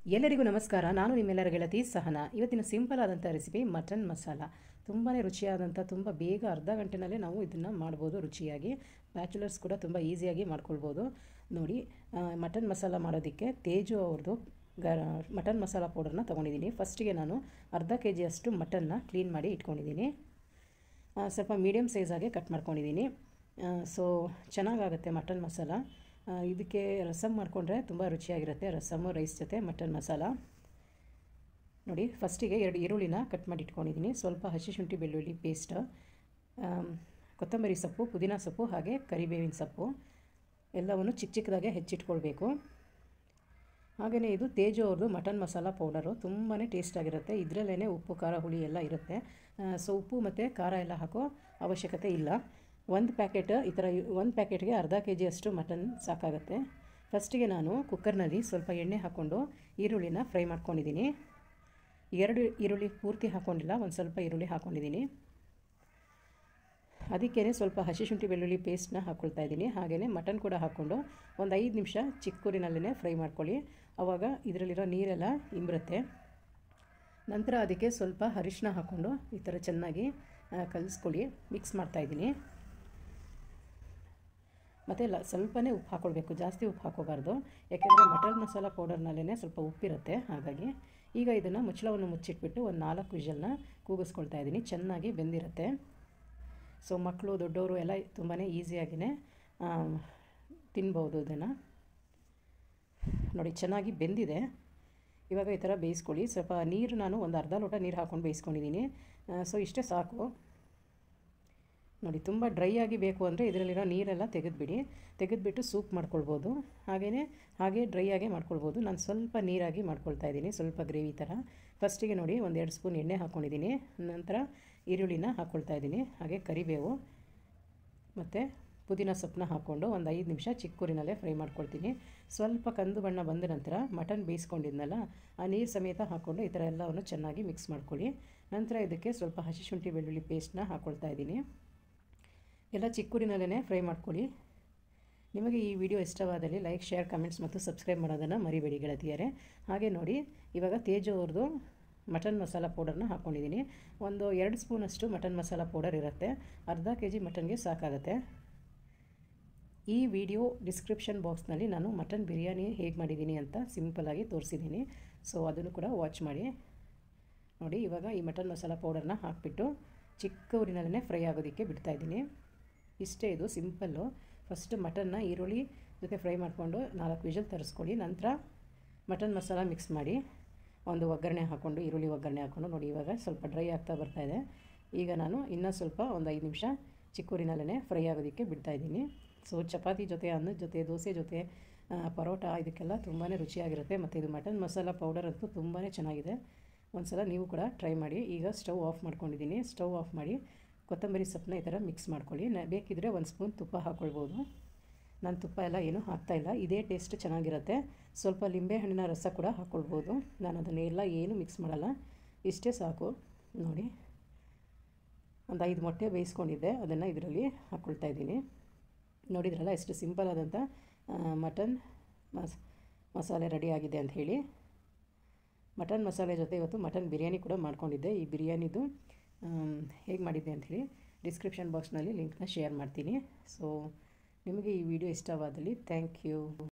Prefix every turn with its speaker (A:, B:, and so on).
A: ಎಲ್ಲರಿಗೂ ನಮಸ್ಕಾರ ನಾನು ನಿಮ್ಮೆಲ್ಲರ ಗೆಳತಿ ಸಹನ ಇವತ್ತಿನ ಸಿಂಪಲ್ ಆದಂಥ ರೆಸಿಪಿ ಮಟನ್ ಮಸಾಲ ತುಂಬಾ ರುಚಿಯಾದಂಥ ತುಂಬ ಬೇಗ ಅರ್ಧ ಗಂಟೆನಲ್ಲೇ ನಾವು ಇದನ್ನು ಮಾಡ್ಬೋದು ರುಚಿಯಾಗಿ ಬ್ಯಾಚುಲರ್ಸ್ ಕೂಡ ತುಂಬ ಈಸಿಯಾಗಿ ಮಾಡ್ಕೊಳ್ಬೋದು ನೋಡಿ ಆ, ಮಟನ್ ಮಸಾಲ ಮಾಡೋದಕ್ಕೆ ತೇಜು ಅವ್ರದ್ದು ಗ ಮಟನ್ ಮಸಾಲ ಪೌಡರ್ನ ತೊಗೊಂಡಿದ್ದೀನಿ ಫಸ್ಟಿಗೆ ನಾನು ಅರ್ಧ ಕೆ ಜಿಯಷ್ಟು ಮಟನ್ನ ಕ್ಲೀನ್ ಮಾಡಿ ಇಟ್ಕೊಂಡಿದ್ದೀನಿ ಆ, ಸ್ವಲ್ಪ ಮೀಡಿಯಮ್ ಸೈಜಾಗೆ ಕಟ್ ಮಾಡ್ಕೊಂಡಿದ್ದೀನಿ ಸೊ ಚೆನ್ನಾಗಾಗುತ್ತೆ ಮಟನ್ ಮಸಾಲ ಆ, ಇದಕ್ಕೆ ರಸಮ್ ಮಾಡಿಕೊಂಡ್ರೆ ತುಂಬ ರುಚಿಯಾಗಿರುತ್ತೆ ರಸಮ್ಮು ರೈಸ್ ಜೊತೆ ಮಟನ್ ಮಸಾಲ ನೋಡಿ ಫಸ್ಟಿಗೆ ಎರಡು ಈರುಳ್ಳಿನ ಕಟ್ ಮಾಡಿ ಇಟ್ಕೊಂಡಿದ್ದೀನಿ ಸ್ವಲ್ಪ ಹಸಿ ಶುಂಠಿ ಬೆಳ್ಳುಳ್ಳಿ ಪೇಸ್ಟ್ ಕೊತ್ತಂಬರಿ ಸೊಪ್ಪು ಪುದೀನ ಸೊಪ್ಪು ಹಾಗೆ ಕರಿಬೇವಿನ ಸೊಪ್ಪು ಎಲ್ಲವನ್ನು ಚಿಕ್ಕ ಚಿಕ್ಕದಾಗೆ ಹೆಚ್ಚಿಟ್ಕೊಳ್ಬೇಕು ಹಾಗೆಯೇ ಇದು ತೇಜು ಅವ್ರದ್ದು ಮಟನ್ ಮಸಾಲ ಪೌಡರು ತುಂಬಾ ಟೇಸ್ಟಾಗಿರುತ್ತೆ ಇದರಲ್ಲೇ ಉಪ್ಪು ಖಾರ ಹುಳಿ ಎಲ್ಲ ಇರುತ್ತೆ ಸೊ ಉಪ್ಪು ಮತ್ತು ಖಾರ ಎಲ್ಲ ಹಾಕೋ ಅವಶ್ಯಕತೆ ಇಲ್ಲ ಒಂದು ಪ್ಯಾಕೆಟ್ ಈ ಥರ ಒಂದು ಪ್ಯಾಕೆಟ್ಗೆ ಅರ್ಧ ಕೆ ಜಿಯಷ್ಟು ಮಟನ್ ಸಾಕಾಗುತ್ತೆ ಫಸ್ಟಿಗೆ ನಾನು ಕುಕ್ಕರ್ನಲ್ಲಿ ಸ್ವಲ್ಪ ಎಣ್ಣೆ ಹಾಕ್ಕೊಂಡು ಈರುಳ್ಳಿನ ಫ್ರೈ ಮಾಡ್ಕೊಂಡಿದ್ದೀನಿ ಎರಡು ಈರುಳ್ಳಿ ಪೂರ್ತಿ ಹಾಕ್ಕೊಂಡಿಲ್ಲ ಒಂದು ಸ್ವಲ್ಪ ಈರುಳ್ಳಿ ಹಾಕ್ಕೊಂಡಿದ್ದೀನಿ ಅದಕ್ಕೇ ಸ್ವಲ್ಪ ಹಸಿ ಶುಂಠಿ ಬೆಳ್ಳುಳ್ಳಿ ಪೇಸ್ಟ್ನ ಹಾಕ್ಕೊಳ್ತಾ ಇದ್ದೀನಿ ಹಾಗೆಯೇ ಮಟನ್ ಕೂಡ ಹಾಕ್ಕೊಂಡು ಒಂದು ಐದು ನಿಮಿಷ ಚಿಕ್ಕೂರಿನಲ್ಲೇ ಫ್ರೈ ಮಾಡ್ಕೊಳ್ಳಿ ಆವಾಗ ಇದರಲ್ಲಿರೋ ನೀರೆಲ್ಲ ಇಂಬರುತ್ತೆ ನಂತರ ಅದಕ್ಕೆ ಸ್ವಲ್ಪ ಅರಿಶಿನ ಹಾಕ್ಕೊಂಡು ಈ ಥರ ಚೆನ್ನಾಗಿ ಕಲಿಸ್ಕೊಳ್ಳಿ ಮಿಕ್ಸ್ ಮಾಡ್ತಾಯಿದ್ದೀನಿ ಮತ್ತು ಲ ಸ್ವಲ್ಪನೇ ಉಪ್ಪು ಹಾಕ್ಕೊಳ್ಬೇಕು ಜಾಸ್ತಿ ಉಪ್ಪು ಹಾಕೋಬಾರ್ದು ಯಾಕೆಂದರೆ ಮಟನ್ ಮಸಾಲ ಪೌಡರ್ನಲ್ಲೇ ಸ್ವಲ್ಪ ಉಪ್ಪಿರುತ್ತೆ ಹಾಗಾಗಿ ಈಗ ಇದನ್ನು ಮುಚ್ಚಳವನ್ನು ಮುಚ್ಚಿಟ್ಬಿಟ್ಟು ಒಂದು ನಾಲ್ಕು ವಿಷಲ್ನ ಕೂಗಿಸ್ಕೊಳ್ತಾ ಇದ್ದೀನಿ ಚೆನ್ನಾಗಿ ಬೆಂದಿರುತ್ತೆ ಸೊ ಮಕ್ಕಳು ದೊಡ್ಡವರು ಎಲ್ಲ ತುಂಬಾ ಈಸಿಯಾಗಿಯೇ ತಿನ್ಬೋದು ಇದನ್ನು ನೋಡಿ ಚೆನ್ನಾಗಿ ಬೆಂದಿದೆ ಇವಾಗ ಈ ಥರ ಬೇಯಿಸ್ಕೊಳ್ಳಿ ಸ್ವಲ್ಪ ನೀರು ನಾನು ಒಂದು ಅರ್ಧ ಲೋಟ ನೀರು ಹಾಕ್ಕೊಂಡು ಬೇಯಿಸ್ಕೊಂಡಿದ್ದೀನಿ ಸೊ ಇಷ್ಟೇ ಸಾಕು ನೋಡಿ ತುಂಬ ಡ್ರೈ ಆಗಿ ಬೇಕು ಅಂದರೆ ಇದರಲ್ಲಿರೋ ನೀರೆಲ್ಲ ತೆಗೆದುಬಿಡಿ ತೆಗೆದುಬಿಟ್ಟು ಸೂಪ್ ಮಾಡ್ಕೊಳ್ಬೋದು ಹಾಗೆಯೇ ಹಾಗೆ ಡ್ರೈ ಆಗೇ ಮಾಡ್ಕೊಳ್ಬೋದು ನಾನು ಸ್ವಲ್ಪ ನೀರಾಗಿ ಮಾಡ್ಕೊಳ್ತಾ ಇದ್ದೀನಿ ಸ್ವಲ್ಪ ಗ್ರೇವಿ ಥರ ಫಸ್ಟಿಗೆ ನೋಡಿ ಒಂದು ಎರಡು ಸ್ಪೂನ್ ಎಣ್ಣೆ ಹಾಕ್ಕೊಂಡಿದ್ದೀನಿ ನಂತರ ಈರುಳ್ಳಿನ ಹಾಕ್ಕೊಳ್ತಾ ಇದ್ದೀನಿ ಹಾಗೆ ಕರಿಬೇವು ಮತ್ತು ಪುದೀನ ಸೊಪ್ಪನ್ನ ಹಾಕ್ಕೊಂಡು ಒಂದು ಐದು ನಿಮಿಷ ಚಿಕ್ಕೂರಿನಲ್ಲೇ ಫ್ರೈ ಮಾಡ್ಕೊಳ್ತೀನಿ ಸ್ವಲ್ಪ ಕಂದು ಬಣ್ಣ ಬಂದ ನಂತರ ಮಟನ್ ಬೇಯಿಸ್ಕೊಂಡಿದ್ನಲ್ಲ ಆ ನೀರು ಸಮೇತ ಹಾಕ್ಕೊಂಡು ಈ ಥರ ಎಲ್ಲವನ್ನು ಚೆನ್ನಾಗಿ ಮಿಕ್ಸ್ ಮಾಡ್ಕೊಳ್ಳಿ ನಂತರ ಇದಕ್ಕೆ ಸ್ವಲ್ಪ ಹಸಿ ಶುಂಠಿ ಬೆಳ್ಳುಳ್ಳಿ ಪೇಸ್ಟ್ನ ಹಾಕ್ಕೊಳ್ತಾ ಇದ್ದೀನಿ ಎಲ್ಲ ಚಿಕ್ಕೂರಿನಲ್ಲೇ ಫ್ರೈ ಮಾಡ್ಕೊಳ್ಳಿ ನಿಮಗೆ ಈ ವಿಡಿಯೋ ಇಷ್ಟವಾದಲ್ಲಿ ಲೈಕ್ ಶೇರ್ ಕಮೆಂಟ್ಸ್ ಮತ್ತು ಸಬ್ಸ್ಕ್ರೈಬ್ ಮಾಡೋದನ್ನು ಮರಿಬೇಡಿ ಗೆಳತಿಯರೇ ಹಾಗೆ ನೋಡಿ ಇವಾಗ ತೇಜು ಅವ್ರದ್ದು ಮಟನ್ ಮಸಾಲ ಪೌಡರ್ನ ಹಾಕ್ಕೊಂಡಿದ್ದೀನಿ ಒಂದು ಎರಡು ಸ್ಪೂನಷ್ಟು ಮಟನ್ ಮಸಾಲ ಪೌಡರ್ ಇರುತ್ತೆ ಅರ್ಧ ಕೆ ಜಿ ಮಟನ್ಗೆ ಸಾಕಾಗುತ್ತೆ ಈ ವಿಡಿಯೋ ಡಿಸ್ಕ್ರಿಪ್ಷನ್ ಬಾಕ್ಸ್ನಲ್ಲಿ ನಾನು ಮಟನ್ ಬಿರಿಯಾನಿ ಹೇಗೆ ಮಾಡಿದ್ದೀನಿ ಅಂತ ಸಿಂಪಲಾಗಿ ತೋರಿಸಿದ್ದೀನಿ ಸೊ ಅದನ್ನು ಕೂಡ ವಾಚ್ ಮಾಡಿ ನೋಡಿ ಇವಾಗ ಈ ಮಟನ್ ಮಸಾಲ ಪೌಡರ್ನ ಹಾಕಿಬಿಟ್ಟು ಚಿಕ್ಕ ಊರಿನಲ್ಲೇ ಫ್ರೈ ಆಗೋದಕ್ಕೆ ಬಿಡ್ತಾಯಿದ್ದೀನಿ ಇಷ್ಟೇ ಇದು ಸಿಂಪಲ್ಲು ಫಸ್ಟ್ ಮಟನ್ನ ಈರುಳ್ಳಿ ಜೊತೆ ಫ್ರೈ ಮಾಡಿಕೊಂಡು ನಾಲ್ಕು ವಿಷಲ್ ತರಿಸ್ಕೊಳ್ಳಿ ನಂತರ ಮಟನ್ ಮಸಾಲ ಮಿಕ್ಸ್ ಮಾಡಿ ಒಂದು ಒಗ್ಗರಣೆ ಹಾಕ್ಕೊಂಡು ಈರುಳ್ಳಿ ಒಗ್ಗರಣೆ ಹಾಕ್ಕೊಂಡು ನೋಡಿ ಇವಾಗ ಸ್ವಲ್ಪ ಡ್ರೈ ಆಗ್ತಾ ಬರ್ತಾಯಿದೆ ಈಗ ನಾನು ಇನ್ನೂ ಸ್ವಲ್ಪ ಒಂದು ಐದು ನಿಮಿಷ ಚಿಕ್ಕೂರಿನಲ್ಲೇ ಫ್ರೈ ಆಗೋದಕ್ಕೆ ಬಿಡ್ತಾಯಿದ್ದೀನಿ ಸೊ ಚಪಾತಿ ಜೊತೆ ಅನ್ನದ ಜೊತೆ ದೋಸೆ ಜೊತೆ ಪರೋಟ ಇದಕ್ಕೆಲ್ಲ ತುಂಬಾ ರುಚಿಯಾಗಿರುತ್ತೆ ಮತ್ತು ಇದು ಮಟನ್ ಮಸಾಲ ಪೌಡರ್ ಅಂತೂ ತುಂಬಾ ಚೆನ್ನಾಗಿದೆ ಒಂದು ಸಲ ನೀವು ಕೂಡ ಟ್ರೈ ಮಾಡಿ ಈಗ ಸ್ಟವ್ ಆಫ್ ಮಾಡ್ಕೊಂಡಿದ್ದೀನಿ ಸ್ಟವ್ ಆಫ್ ಮಾಡಿ ಕೊತ್ತಂಬರಿ ಸೊಪ್ಪನ್ನ ಈ ಥರ ಮಿಕ್ಸ್ ಮಾಡ್ಕೊಳ್ಳಿ ನ ಬೇಕಿದ್ದರೆ ಒಂದು ಸ್ಪೂನ್ ತುಪ್ಪ ಹಾಕ್ಕೊಳ್ಬೋದು ನಾನು ತುಪ್ಪ ಎಲ್ಲ ಏನೂ ಹಾಕ್ತಾಯಿಲ್ಲ ಇದೇ ಟೇಸ್ಟ್ ಚೆನ್ನಾಗಿರುತ್ತೆ ಸ್ವಲ್ಪ ಲಿಂಬೆಹಣ್ಣಿನ ರಸ ಕೂಡ ಹಾಕ್ಕೊಳ್ಬೋದು ನಾನು ಅದನ್ನೆಲ್ಲ ಏನು ಮಿಕ್ಸ್ ಮಾಡಲ್ಲ ಇಷ್ಟೇ ಸಾಕು ನೋಡಿ ಒಂದು ಐದು ಮೊಟ್ಟೆ ಬೇಯಿಸ್ಕೊಂಡಿದ್ದೆ ಅದನ್ನು ಇದರಲ್ಲಿ ಹಾಕ್ಕೊಳ್ತಾ ಇದ್ದೀನಿ ನೋಡಿದ್ರಲ್ಲ ಎಷ್ಟು ಸಿಂಪಲ್ ಆದಂಥ ಮಟನ್ ಮಸ್ ಮಸಾಲೆ ರೆಡಿ ಆಗಿದೆ ಅಂತ ಹೇಳಿ ಮಟನ್ ಮಸಾಲೆ ಜೊತೆ ಇವತ್ತು ಮಟನ್ ಬಿರಿಯಾನಿ ಕೂಡ ಮಾಡ್ಕೊಂಡಿದ್ದೆ ಈ ಬಿರಿಯಾನಿದು ಹೇಗೆ ಮಾಡಿದ್ದೆ ಅಂಥೇಳಿ ಡಿಸ್ಕ್ರಿಪ್ಷನ್ ಬಾಕ್ಸ್ನಲ್ಲಿ ಲಿಂಕ್ನ ಶೇರ್ ಮಾಡ್ತೀನಿ ಸೊ ನಿಮಗೆ ಈ ವಿಡಿಯೋ ಇಷ್ಟವಾದಲ್ಲಿ ಥ್ಯಾಂಕ್ ಯು